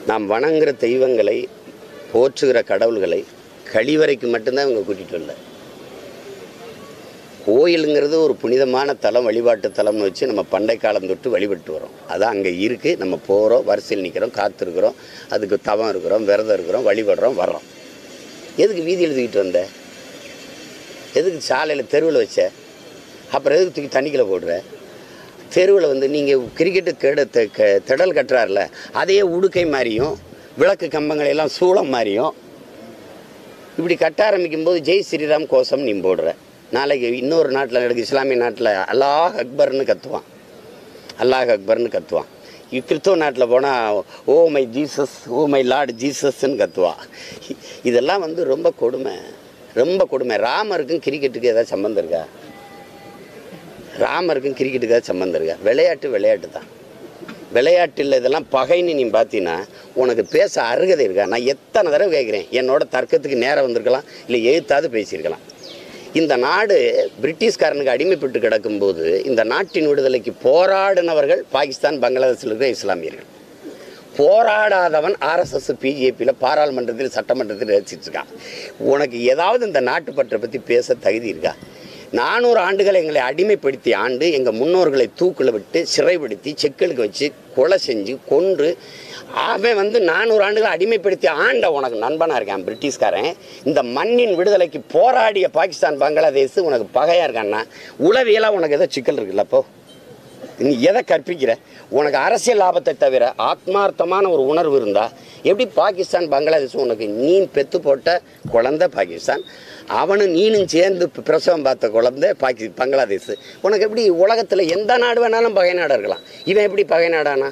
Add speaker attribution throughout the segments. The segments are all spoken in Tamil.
Speaker 1: நாம் வணங்குற தெய்வங்களை போற்றுகிற கடவுள்களை கழிவறைக்கு மட்டும்தான் இவங்க கூட்டிகிட்டு வரல கோயிலுங்கிறது ஒரு புனிதமான தலம் வழிபாட்டு தலம்னு வச்சு நம்ம பண்டை காலம் தொட்டு வழிபட்டு வரோம் அதான் அங்கே இருக்குது நம்ம போகிறோம் வரிசையில் நிற்கிறோம் காத்திருக்கிறோம் அதுக்கு தவம் இருக்கிறோம் விரதம் இருக்கிறோம் வழிபடுறோம் வர்றோம் எதுக்கு வீதி எழுதிக்கிட்டு வந்த எதுக்கு சாலையில் தெருவில் வச்ச அப்புறம் எதுக்கு தூக்கி தண்ணிக்குள்ள போடுற தெருவில் வந்து நீங்கள் கிரிக்கெட்டு கெட தெ- க- திடல் கட்டுறாருல அதையே உடுக்கை மாதிரியும் விளக்கு கம்பங்களை எல்லாம் சூளம் மாதிரியும் இப்படி கட்ட ஆரம்பிக்கும் போது ஜெய் ஸ்ரீராம் கோஷம் நீ போடுற நாளைக்கு இன்னொரு நாட்டில் நடக்கு இஸ்லாமிய நாட்டில் அல்லாஹ் அக்பர்னு கத்துவான் அல்லாஹ் அக்பர்னு கத்துவான் இ- கிறிஸ்தவ நாட்டில் போனால் oh my Jesus oh my lord ஜீசஸ்ன்னு கத்துவான் இ- இதெல்லாம் வந்து ரொம்ப கொடுமை ரொம்ப கொடுமை ராமருக்கும் கிரிக்கெட்டுக்கு ஏதாவது சம்மந்தம் இருக்கா ராமருக்கும் கிரிக்கெட்டுக்கு ஏதாவது சம்மந்தம் இருக்கா விளையாட்டு விளையாட்டு தான் விளையாட்டில் இதெல்லாம் பகைன்னு நீ பார்த்தீங்கன்னா உனக்கு பேச அருகதை இருக்கா நான் எத்தனை தடவை கேட்குறேன் என்னோட தர்க்கத்துக்கு நேரம் வந்திருக்கலாம் இல்லை எழுத்தாவது பேசியிருக்கலாம் இந்த நாடு பிரிட்டிஷ்காரனுக்கு அடிமைப்பட்டு கிடக்கும்போது இந்த நாட்டின் விடுதலைக்கு போராடினவர்கள் பாகிஸ்தான் பங்களாதேஷில் இருக்கிற இஸ்லாமியர்கள் போராடாதவன் ஆர்எஸ்எஸ் பிஜேபியில் பாராளுமன்றத்தில் சட்டமன்றத்தில் ரசிச்சிருக்கான் உனக்கு ஏதாவது இந்த நாட்டுப்பற்றை பற்றி பேச தகுதி இருக்கா நானூறு ஆண்டுகள் எங்களை அடிமைப்படுத்திய ஆண்டு எங்கள் முன்னோர்களை தூக்கில் விட்டு சிறைப்படுத்தி செக்கலுக்கு வச்சு கொலை செஞ்சு கொன்று அவன் வந்து நானூறு ஆண்டுகள் அடிமைப்படுத்திய ஆண்ட உனக்கு நண்பனாக இருக்கான் பிரிட்டிஷ்காரன் இந்த மண்ணின் விடுதலைக்கு போராடிய பாகிஸ்தான் பங்களாதேஷ் உனக்கு பகையாக இருக்கான்னா உளவியலாக உனக்கு ஏதோ சிக்கல் இருக்குல்ல அப்போ நீ எதை கற்பிக்கிற உனக்கு அரசியல் லாபத்தை தவிர ஆத்மார்த்தமான ஒரு உணர்வு இருந்தா எப்படி பாகிஸ்தான் பங்களாதேஷ் உனக்கு நீ பெத்து போட்ட குழந்தை பாகிஸ்தான் அவனும் நீனும் சேர்ந்து பி- பிரசவம் பார்த்த குழந்தை பாகி பங்களாதேஷ் உனக்கு எப்படி உலகத்தில் எந்த நாடு வேணாலும் பகை நாடாக இருக்கலாம் இவன் எப்படி பகை நாடானா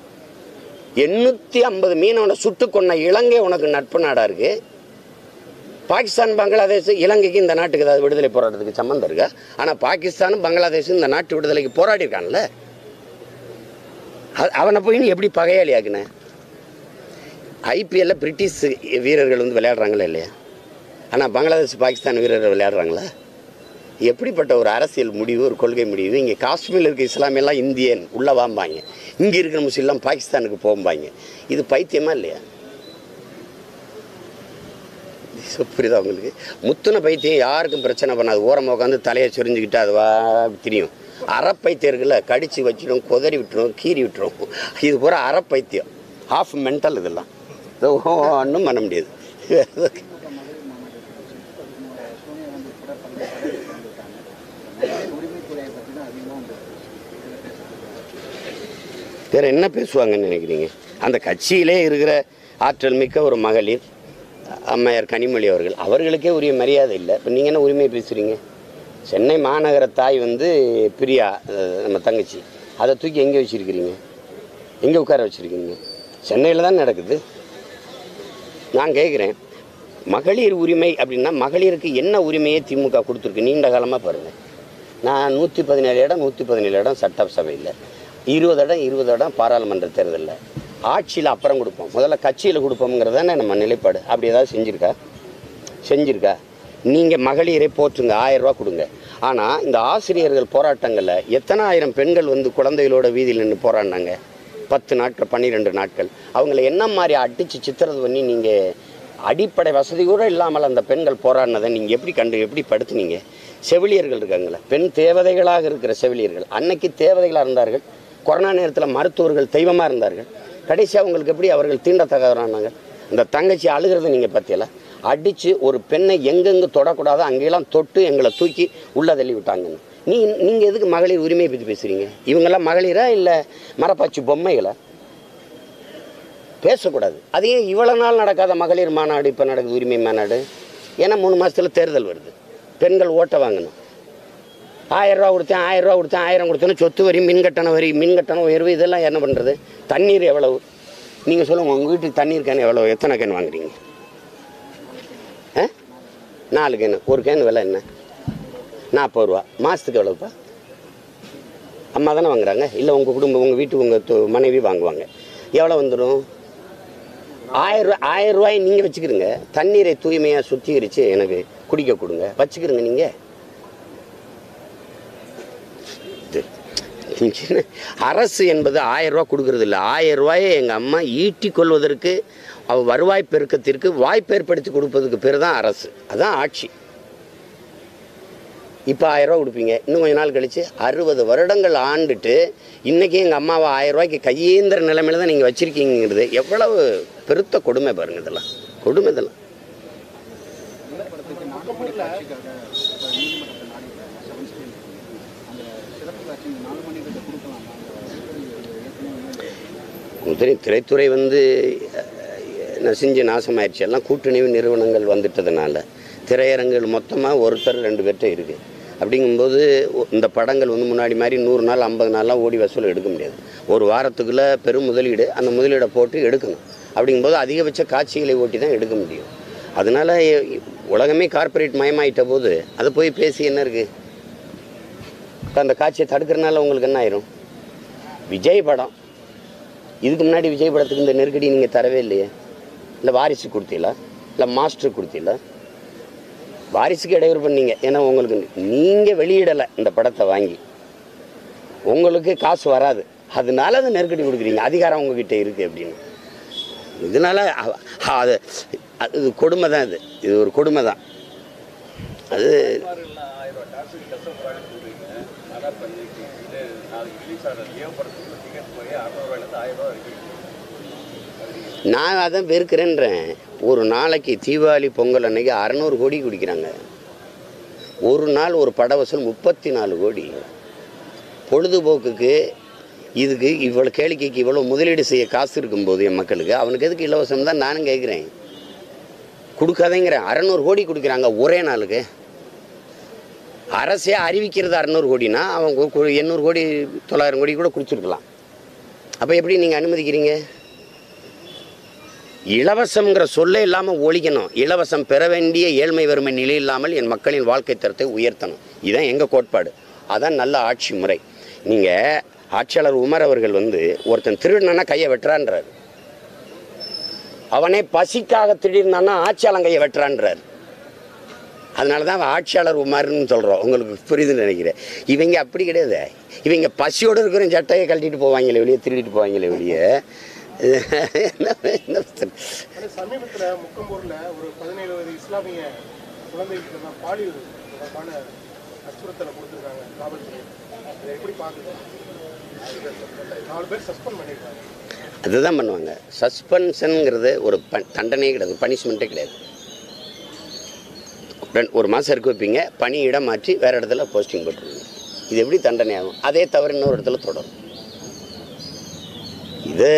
Speaker 1: எண்ணூற்றி ஐம்பது மீனவனை சுட்டு கொன்ன இலங்கை உனக்கு நட்பு நாடாக இருக்கு பாகிஸ்தான் பங்களாதேஷ் இலங்கைக்கு இந்த நாட்டுக்கு ஏதாவது விடுதலை போராட்டத்துக்கு சம்மந்தம் இருக்கா ஆனால் பாகிஸ்தானும் பங்களாதேஷும் இந்த நாட்டு விடுதலைக்கு போராடி இருக்கான்ல அ- அவனை போய் நீ எப்படி பகையாளி ஆக்குன ஐபிஎல்ல பிரிட்டிஷ் வீரர்கள் வந்து விளையாடுறாங்களா இல்லையா ஆனால் பங்களாதேஷ் பாகிஸ்தான் வீரர்கள் விளையாடுறாங்களா எப்படிப்பட்ட ஒரு அரசியல் முடிவு ஒரு கொள்கை முடிவு இங்கே காஷ்மீரில் இருக்க இஸ்லாமியெல்லாம் இந்தியன் உள்ளே வாம்பாங்க இங்கே இருக்கிற முஸ்லீம்லாம் பாகிஸ்தானுக்கு போம்பாங்க இது பைத்தியமா இல்லையா So, புரியுதா உங்களுக்கு முத்துன பைத்தியம் யாருக்கும் பிரச்சனை பண்ணாது ஓரமாக உட்காந்து தலையை சொரிஞ்சுக்கிட்டு அது வா தெரியும் அறப்பைத்தியர்களை கடிச்சு வச்சிடும் குதறி விட்டுரும் கீறி விட்டுரும் இது பூரா அறப்பைத்தியம் ஹாஃப் மென்டல் இதெல்லாம் இது ஒன்றும் பண்ண முடியாது வேற என்ன பேசுவாங்கன்னு நினைக்கிறீங்க அந்த கட்சியிலே இருக்கிற ஆற்றல் மிக்க ஒரு மகளிர் அம்மையார் கனிமொழி அவர்கள் அவர்களுக்கே உரிய மரியாதை இல்லை இப்போ நீங்கள் என்ன உரிமையை பேசுகிறீங்க சென்னை மாநகர தாய் வந்து பிரியா அஹ், நம்ம தங்கச்சி அதை தூக்கி எங்கே வச்சுருக்கிறீங்க எங்கே உட்கார வச்சுருக்கீங்க சென்னையில் தான் நடக்குது நான் கேட்குறேன் மகளிர் உரிமை அப்படின்னா மகளிருக்கு என்ன உரிமையை திமுக கொடுத்துருக்கு நீண்ட காலமாக பாருங்கள் நான் நூற்றி பதினேழு இடம் நூற்றி பதினேழு இடம் சட்டசபையில் இருபது இடம் இருபது இடம் பாராளுமன்ற தேர்தலில் ஆட்சியில் அப்புறம் கொடுப்போம் முதல்ல கட்சியில் கொடுப்போம்ங்கிறது தானே நம்ம நிலைப்பாடு அப்படி ஏதாவது செஞ்சுருக்கா செஞ்சுருக்கா நீங்கள் மகளிரை போற்றுங்க ஆயிரம் ரூபா கொடுங்க ஆனால் இந்த ஆசிரியர்கள் போராட்டங்களில் எத்தனை ஆயிரம் பெண்கள் வந்து குழந்தைகளோட வீதியில் நின்று போராடினாங்க பத்து நாட்கள் பன்னிரெண்டு நாட்கள் அவங்கள என்ன மாதிரி அடித்து சித்திரது பண்ணி நீங்கள் அடிப்படை வசதி கூட இல்லாமல் அந்த பெண்கள் போராடினதை நீங்கள் எப்படி கண்டு எப்படி படுத்துனீங்க செவிலியர்கள் இருக்காங்களே பெண் தேவதைகளாக இருக்கிற செவிலியர்கள் அன்னைக்கு தேவதைகளாக இருந்தார்கள் கொரோனா நேரத்தில் மருத்துவர்கள் தெய்வமாக இருந்தார்கள் கடைசி அவங்களுக்கு எப்படி அவர்கள் தீண்டத்தகாதவரானாங்க இந்த தங்கச்சி அழுகிறத நீங்கள் பார்த்தியல அடித்து ஒரு பெண்ணை எங்கெங்கே தொடக்கூடாதோ அங்கெல்லாம் தொட்டு எங்களை தூக்கி உள்ளே தள்ளி விட்டாங்கன்னு நீ நீங்கள் எதுக்கு மகளிர் உரிமையை பற்றி பேசுகிறீங்க இவங்கெல்லாம் மகளிரா இல்லை மரப்பாச்சி பொம்மைகளா பேசக்கூடாது அதே இவ்வளோ நாள் நடக்காத மகளிர் மாநாடு இப்போ நடக்குது உரிமை மாநாடு ஏன்னா மூணு மாதத்தில் தேர்தல் வருது பெண்கள் ஓட்டை வாங்கணும் ஆயிரம் ரூபா கொடுத்தேன் ஆயிரம் ரூபா கொடுத்தேன் ஆயிரம் கொடுத்தேன்னு சொத்து வரி மின் கட்டணம் வரி மின் கட்டணம் உயர்வு இதெல்லாம் என்ன பண்ணுறது தண்ணீர் எவ்வளவு நீங்கள் சொல்லுங்கள் உங்கள் வீட்டுக்கு தண்ணீர் கேன் எவ்வளோ எத்தனை கேன் வாங்குறீங்க ஆ நாலு கேன் ஒரு கேன் விலை என்ன நாற்பது ரூபா மாதத்துக்கு எவ்வளோப்பா அம்மா தானே வாங்குறாங்க இல்லை உங்கள் குடும்பம் உங்கள் வீட்டு உங்கள் மனைவி வாங்குவாங்க எவ்வளோ வந்துடும் ஆயிரம் ரூபாய் ஆயிரம் ரூபாய் நீங்கள் வச்சுக்கிறீங்க தண்ணீரை தூய்மையாக சுத்திகரித்து எனக்கு குடிக்க கொடுங்க வச்சுக்கிறீங்க நீங்கள் இது சின்ன- அரசு என்பது ஆயிரம் ரூபா கொடுக்கறது இல்லை ஆயிரம் ரூபாயை எங்கள் அம்மா ஈட்டி கொள்வதற்கு அவ வருவாய் பெருக்கத்திற்கு வாய்ப்பு ஏற்படுத்தி கொடுப்பதுக்கு பேர் தான் அரசு அதான் ஆட்சி இப்போ ஆயிரம் ரூபா கொடுப்பீங்க இன்னும் கொஞ்ச நாள் கழிச்சு அறுபது வருடங்கள் ஆண்டுட்டு இன்றைக்கி எங்கள் அம்மாவை ஆயிரம் ரூபாய்க்கு கையேந்திர நிலைமையில தான் நீங்கள் வச்சுருக்கீங்கிறது எவ்வளவு பெருத்த கொடுமை பாருங்க இதெல்லாம் கொடுமை இதெல்லாம்
Speaker 2: படத்துக்கு நாகமணி காட்சிக்காக இப்ப நீதிமன்றத்தை நாடி செவன் ஸ்கிரீன் அந்த சிறப்பு காட்சி இந்த நாகமணி கிட்ட கொடுக்கலாமா ஏற்கனவே
Speaker 1: உங்களுக்கு தெரியும் திரைத்துறை வந்து அஹ், நசிஞ்சு நாசமாயிடுச்சு எல்லாம் கூட்டணி நிறுவனங்கள் வந்துட்டதுனால திரையரங்குகள் மொத்தமாக ஒருத்தர் ரெண்டு பேர்கிட்ட இருக்குது அப்படிங்கும்போது ஒ- இந்த படங்கள் வந்து முன்னாடி மாதிரி நூறு நாள் ஐம்பது நாள்லாம் ஓடி வசூல் எடுக்க முடியாது ஒரு வாரத்துக்குள்ளே பெரும் முதலீடு அந்த முதலீடை போட்டு எடுக்கணும் அப்படிங்கும்போது அதிகபட்ச காட்சிகளை ஓட்டி தான் எடுக்க முடியும் அதனால எ- உலகமே கார்ப்பரேட் மயமாயிட்ட போது அதை போய் பேசி என்ன இருக்குது இப்போ அந்த காட்சியை தடுக்கிறனால உங்களுக்கு என்ன ஆயிரும் விஜய் படம் இதுக்கு முன்னாடி விஜய் படத்துக்கு இந்த நெருக்கடி நீங்கள் தரவே இல்லையே இல்லை வாரிசு கொடுத்தீங்களா இல்லை மாஸ்டர் கொடுத்தீங்களா வாரிசுக்கு இடையூறு பண்ணீங்க ஏன்னா உங்களுக்கு நீங்கள் வெளியிடலை இந்த படத்தை வாங்கி உங்களுக்கு காசு வராது அதனால அதை நெருக்கடி கொடுக்குறீங்க அதிகாரம் உங்ககிட்ட இருக்குது அப்படின்னு இதனால அ- அது அது இது கொடுமை தான் இது இது ஒரு கொடுமை தான் அது நான் அதான் வெறுக்கிறேன்றேன் ஒரு நாளைக்கு தீபாவளி பொங்கல் அன்னைக்கு அறநூறு கோடி குடிக்கிறாங்க ஒரு நாள் ஒரு பட வசூல் முப்பத்தி நாலு கோடி பொழுதுபோக்குக்கு இதுக்கு இவ்வளோ கேளிக்கைக்கு இவ்வளோ முதலீடு செய்ய காசு இருக்கும்போது என் மக்களுக்கு அவனுக்கு எதுக்கு இலவசம் தான் நானும் கேட்குறேன் கொடுக்காதேங்கிறேன் அறநூறு கோடி கொடுக்குறாங்க ஒரே நாளுக்கு அரசே அறிவிக்கிறது அறநூறு கோடினா அவன் கு- கு- எண்ணூறு கோடி தொள்ளாயிரம் கோடி கூட கொடுத்துருக்கலாம் அப்போ எப்படி நீங்கள் அனுமதிக்கிறீங்க இலவசம்ங்கிற சொல்லே இல்லாமல் ஒழிக்கணும் இலவசம் பெற வேண்டிய ஏழ்மை வறுமை நிலை இல்லாமல் என் மக்களின் வாழ்க்கை தரத்தை உயர்த்தணும் இதுதான் எங்கள் கோட்பாடு அதான் நல்ல ஆட்சி முறை நீங்கள் ஆட்சியாளர் உமர் அவர்கள் வந்து ஒருத்தன் திருடினா கையை வெட்டுறான்றார் அவனே பசிக்காக திடீர்னானா ஆட்சியாளன் கையை வெட்டுறான்றார் அதனால தான் அவன் ஆட்சியாளர் உமார்னு சொல்கிறோம் உங்களுக்கு புரியுதுன்னு நினைக்கிறேன் இவங்க அப்படி கிடையாது இவங்க பசியோடு இருக்கிற சட்டையை கழட்டிட்டு போவாங்களே வெளியே திருடிட்டு போவாங்களே வெளியே என்ன என்ன
Speaker 3: ஆனால் சமீபத்தில் முக்கம்பூரில் ஒரு பதினேழு வயது இஸ்லாமிய குழந்தைகளுக்கு தான் பாலியல் தொடர்பான அச்சுறுத்தலை கொடுத்துருக்காங்க காவல்துறை இதை எப்படி பார்க்குது நாலு பேர் சஸ்பெண்ட் பண்ணியிருக்காங்க
Speaker 1: அதுதான் பண்ணுவாங்க சஸ்பென்ஷனுங்கிறது ஒரு ப தண்டனையே கிடையாது பனிஷ்மெண்ட்டே கிடையாது ரெண்டு ஒரு மாதம் இருக்க வைப்பீங்க பணி இடம் மாற்றி வேறு இடத்துல போஸ்டிங் போட்டுருவீங்க இது எப்படி தண்டனை ஆகும் அதே தவிர இன்னொரு இடத்துல தொடரும் இது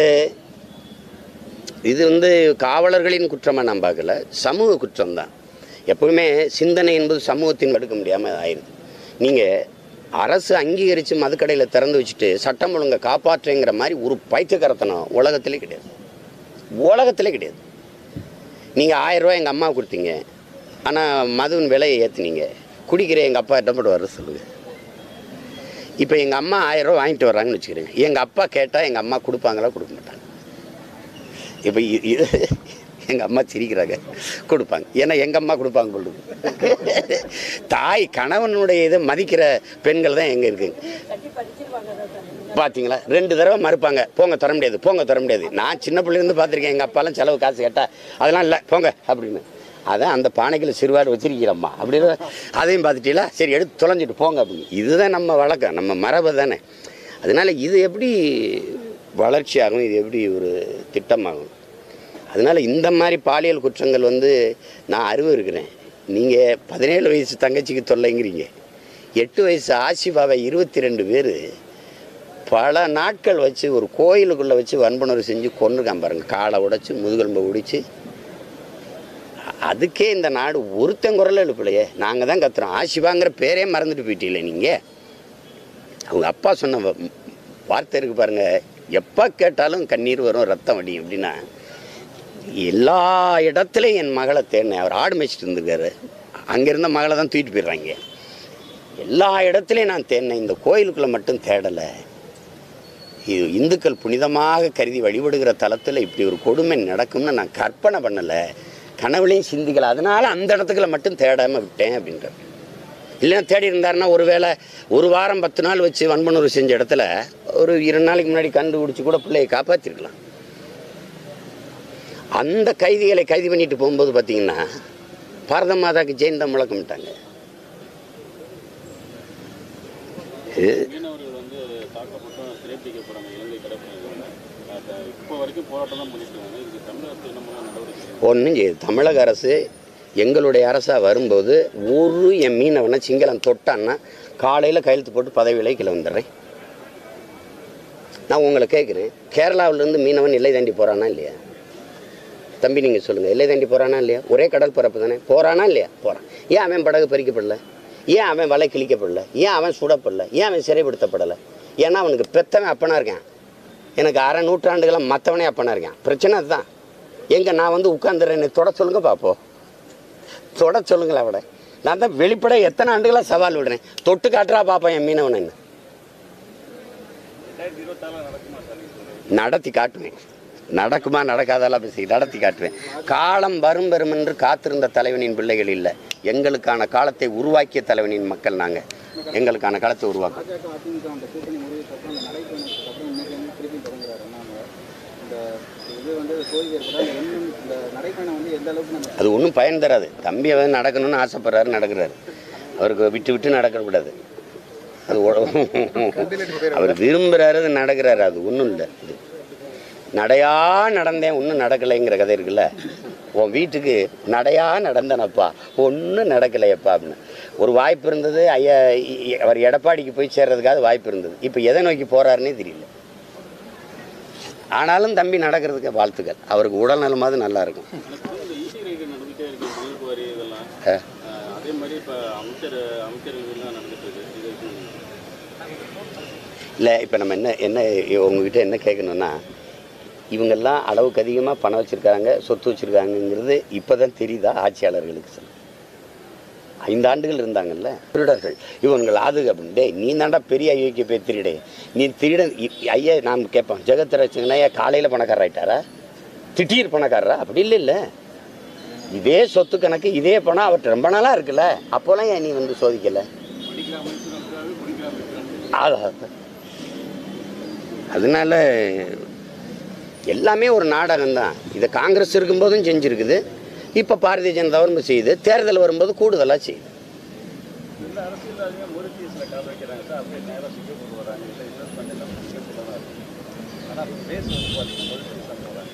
Speaker 1: இது வந்து காவலர்களின் குற்றமாக நான் பார்க்கல சமூக குற்றம் தான் எப்பவுமே சிந்தனை என்பது சமூகத்தின் எடுக்க முடியாமல் ஆயிடுது நீங்கள் அரசு அங்கீகரித்து மதுக்கடையில் திறந்து வச்சுட்டு சட்டம் ஒழுங்கை காப்பாற்றுங்கிற மாதிரி ஒரு பைத்தியக்காரத்தனம் உலகத்திலே கிடையாது உலகத்திலே கிடையாது நீங்கள் ஆயிரம் ரூபாய் எங்கள் அம்மா கொடுத்தீங்க ஆனால் மதுவின் விலையை ஏற்றுனீங்க குடிக்கிற எங்கள் அப்பா என்ன பண்ணுவார் சொல்லுங்கள் இப்போ எங்கள் அம்மா ஆயிரம் ரூபாய் வாங்கிட்டு வர்றாங்கன்னு வச்சுக்கிறேங்க எங்கள் அப்பா கேட்டால் எங்கள் அம்மா கொடுப்பாங்களா கொடுக்க மாட்டாங்க இப்போ இது எங்கள் அம்மா சிரிக்கிறாங்க கொடுப்பாங்க ஏன்னா எங்கள் அம்மா கொடுப்பாங்க பொழுது தாய் கணவனுடைய இதை மதிக்கிற பெண்கள் தான் எங்கே இருக்குங்க பார்த்தீங்களா ரெண்டு தடவை மறுப்பாங்க போங்க தர முடியாது போங்க தர முடியாது நான் சின்ன பிள்ளைலேருந்து பார்த்துருக்கேன் எங்கள் அப்பாலாம் செலவு காசு கேட்டால் அதெல்லாம் இல்லை போங்க அப்படின்னு அதான் அந்த பானைக்குள்ள சிறுவாடு வச்சிருக்கிறம்மா அப்படின்னு அதையும் பார்த்துட்டீங்களா சரி எடுத்து தொலைஞ்சிட்டு போங்க அப்படின்னு இதுதான் நம்ம வழக்கம் நம்ம மரபு தானே அதனால் இது எப்படி வளர்ச்சி ஆகும் இது எப்படி ஒரு திட்டமாகும் அதனால் இந்த மாதிரி பாலியல் குற்றங்கள் வந்து நான் அறிவு இருக்கிறேன் நீங்கள் பதினேழு வயசு தங்கச்சிக்கு தொல்லைங்கிறீங்க எட்டு வயசு ஆசிஃபாவை இருபத்தி ரெண்டு பேர் பல நாட்கள் வச்சு ஒரு கோயிலுக்குள்ளே வச்சு வன்புணர்வு செஞ்சு கொண்டுருக்கான் பாருங்க காலை உடைச்சு முதுகெலும்பை உடிச்சு அதுக்கே இந்த நாடு ஒருத்தன் குரல் எழுப்பலையே நாங்கள் தான் கத்துறோம் ஆசிஃபாங்கிற பேரே மறந்துட்டு போயிட்டீங்களே நீங்கள் அவங்க அப்பா சொன்ன வ- வார்த்தை இருக்கு பாருங்க எப்போ கேட்டாலும் கண்ணீர் வரும் ரத்தம் வடியும் அப்படின்னா எல்லா இடத்துலையும் என் மகளை தேடினேன் அவர் ஆடு மேய்ச்சிட்டு இருந்திருக்காரு அங்கே இருந்த மகளை தான் தூக்கிட்டு போயிடுறாங்க எல்லா இடத்துலையும் நான் தேடினேன் இந்த கோயிலுக்குள்ளே மட்டும் தேடலை இது இந்துக்கள் புனிதமாக கருதி வழிபடுகிற தலத்தில் இப்படி ஒரு கொடுமை நடக்கும்னு நான் கற்பனை பண்ணலை கனவுலையும் சிந்திக்கல அதனால அந்த இடத்துக்குள்ள மட்டும் தேடாமல் விட்டேன் அப்படின்ற இல்லைன்னா தேடி இருந்தாருன்னா ஒருவேளை ஒரு வாரம் பத்து நாள் வச்சு வன்புணர்வு செஞ்ச இடத்துல ஒரு இரண்டு நாளைக்கு முன்னாடி கண்டுபிடிச்சி கூட பிள்ளையை காப்பாற்றிருக்கலாம் அந்த கைதிகளை கைது பண்ணிட்டு போகும்போது பார்த்தீங்கன்னா பாரத மாதாக்கு ஜெயின் தான் முழக்கமிட்டாங்க இது
Speaker 4: மீனவர்கள் வந்து தாக்கப்பட்டும் சிறைப்பிடிக்கப்படுறாங்க இலங்கை கடற்படை இப்போ வரைக்கும் போராட்டம் தான் பண்ணிட்டு இருக்காங்க இதுக்கு தமிழகத்து என்ன பண்ண நடவடிக்கை
Speaker 1: ஒன்றும் செய்யுது தமிழக அரசு எங்களுடைய அரசாக வரும்போது ஒரு என் மீனவனை சிங்களம் தொட்டான்னா காலையில் கையெழுத்து போட்டு பதவி விலைக்கில் வந்துடுறேன் நான் உங்களை கேட்குறேன் கேரளாவிலேருந்து மீனவன் எல்லை தாண்டி போகிறானா இல்லையா தம்பி நீங்கள் சொல்லுங்கள் எல்லை தாண்டி போகிறானா இல்லையா ஒரே கடல் பரப்பு தானே போகிறானா இல்லையா போகிறான் ஏன் அவன் படகு பறிக்கப்படல ஏன் அவன் வலை கிழிக்கப்படல ஏன் அவன் சுடப்படல ஏன் அவன் சிறைப்படுத்தப்படலை ஏன்னா அவனுக்கு பெத்தவன் அப்பனா இருக்கான் எனக்கு அரை நூற்றாண்டுகளாக மற்றவனே அப்பனா இருக்கான் பிரச்சனை அதுதான் எங்கே நான் வந்து உட்காந்துறேன் என்னை தொட சொல்லுங்க பார்ப்போம் தொட சொல்லுங்களேன் அவட நான் தான் வெளிப்பட எத்தனை ஆண்டுகளாக சவால் விடுறேன் தொட்டு காட்டுறா பார்ப்பேன் என் மீனவன் என்ன
Speaker 4: ரெண்டாயிரத்தி இருபத்தாறில் நடக்குமா சார்
Speaker 1: நடத்தி காட்டுவேன் நடக்குமா நடக்காதெல்லாம் பேசி நடத்தி காட்டுவேன் காலம் வரும் வரும் என்று காத்திருந்த தலைவனின் பிள்ளைகள் இல்லை எங்களுக்கான காலத்தை உருவாக்கிய தலைவனின் மக்கள் நாங்கள் எங்களுக்கான காலத்தை உருவாக்கும்
Speaker 2: பாஜக அதிமுக அந்த கூட்டணி முடிவுக்கு அப்புறம் அந்த நடைபயணத்துக்கு அப்புறம் இன்னைக்கு வந்து திருப்பி தொடங்குறாரு அண்ணாமலை இந்த இது வந்து தோல்வி ஏற்பட அந்த எண்ணம் இந்த நடைபயணம் வந்து எந்த அளவுக்கு நம்ம
Speaker 1: அது ஒன்றும் பயன் தராது தம்பி அவன் நடக்கணும்னு ஆசைப்படுறாரு நடக்கிறாரு அவருக்கு விட்டு விட்டு நடக்கக்கூடாது அது உட- அவர் விரும்புகிறாரு அது நடக்கிறாரு அது ஒன்றும் இல்லை இது நடையா நடந்தேன் ஒன்றும் நடக்கலைங்கிற கதை இருக்குல்ல உன் வீட்டுக்கு நடையா நடந்தனப்பா ஒன்றும் நடக்கலையப்பா அப்படின்னு ஒரு வாய்ப்பு இருந்தது ஐயா இ- இ- அவர் எடப்பாடிக்கு போய் சேர்றதுக்காக வாய்ப்பு இருந்தது இப்போ எதை நோக்கி போகிறாருன்னே தெரியல ஆனாலும் தம்பி நடக்கிறதுக்கு வாழ்த்துக்கள் அவருக்கு உடல் நலமாவது நல்லா இருக்கும்
Speaker 4: எனக்கு வந்து இந்த ஈசி ரைடு நடந்துகிட்டே இருக்கு பணக்கு வரி இதெல்லாம்
Speaker 1: ஆ.
Speaker 4: அஹ் அதே மாதிரி இப்போ அமைச்சர் அமைச்சர்கள்லாம் நடந்துட்டு இருக்கு இது எப்படி
Speaker 1: இல்லை இப்போ நம்ம என்ன என்ன உங்ககிட்ட என்ன கேட்கணும்னா இவங்கெல்லாம் அளவுக்கு அதிகமாக பணம் வச்சுருக்காங்க சொத்து வச்சுருக்காங்கங்கிறது இப்போ தான் தெரியுதா ஆட்சியாளர்களுக்கு சொல்ல ஐந்து ஆண்டுகள் இருந்தாங்கல்ல திருடர்கள் இவங்கள் ஆது அப்படின்னு டேய் நீ தாண்டா பெரிய ஐயோக்கிய போய் திருடே நீ திருட இ- ஐயா நான் கேட்பேன் ஜெகத்ராஜன் ஐயா காலையில் பணக்காரர் ஆயிட்டாரா திடீர் பணக்காரரா அப்படி இல்லை இல்லை இதே சொத்து கணக்கு இதே பணம் அவர்கிட்ட ரொம்ப நாளாக இருக்குல்ல அப்போலாம் ஏன் நீ வந்து சோதிக்கலை
Speaker 4: படிக்கிற அமைச்சர் படிக்கிற அமைச்சர்
Speaker 1: அதான். அதனால எல்லாமே ஒரு நாடகம் தான் இதை காங்கிரஸ் இருக்கும்போதும் செஞ்சுருக்குது இப்போ பாரதிய ஜனதாவும் செய்யுது தேர்தல் வரும்போது கூடுதலாக செய்யுது
Speaker 4: இந்த அரசியல்வாதிங்க முறுக்கி சில கால் வைக்கிறாங்க சார் அப்படியே நேராக சிங்கப்பூர் வராங்க இல்லை இன்வெஸ்ட் பண்ணி நம்ம சிங்கப்பூர் தான் இருக்கும் ஆனால் பேஸ் வந்து பார்த்தீங்கன்னா முறுக்கி சார் போகிறாங்க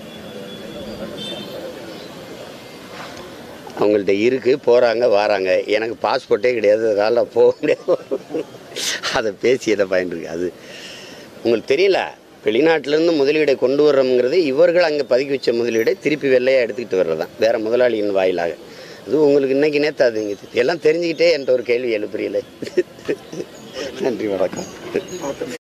Speaker 1: அவங்கள்ட்ட இருக்குது போகிறாங்க வராங்க எனக்கு பாஸ்போர்ட்டே கிடையாது அதனால் போக முடியாது அதை பேசி எதை பயன் இருக்கு அது உங்களுக்கு தெரியல வெளிநாட்டிலேருந்து முதலீடை கொண்டு வர்றோங்கிறது இவர்கள் அங்கே பதுக்கி வச்ச முதலீடை திருப்பி வெள்ளையாக எடுத்துக்கிட்டு வர்றது தான் வேறு முதலாளியின் வாயிலாக அது உங்களுக்கு இன்னைக்கு நேற்று அது இங்கே எல்லாம் தெரிஞ்சுக்கிட்டே என்கிட்ட ஒரு கேள்வி எழுப்புறீங்களே நன்றி வணக்கம்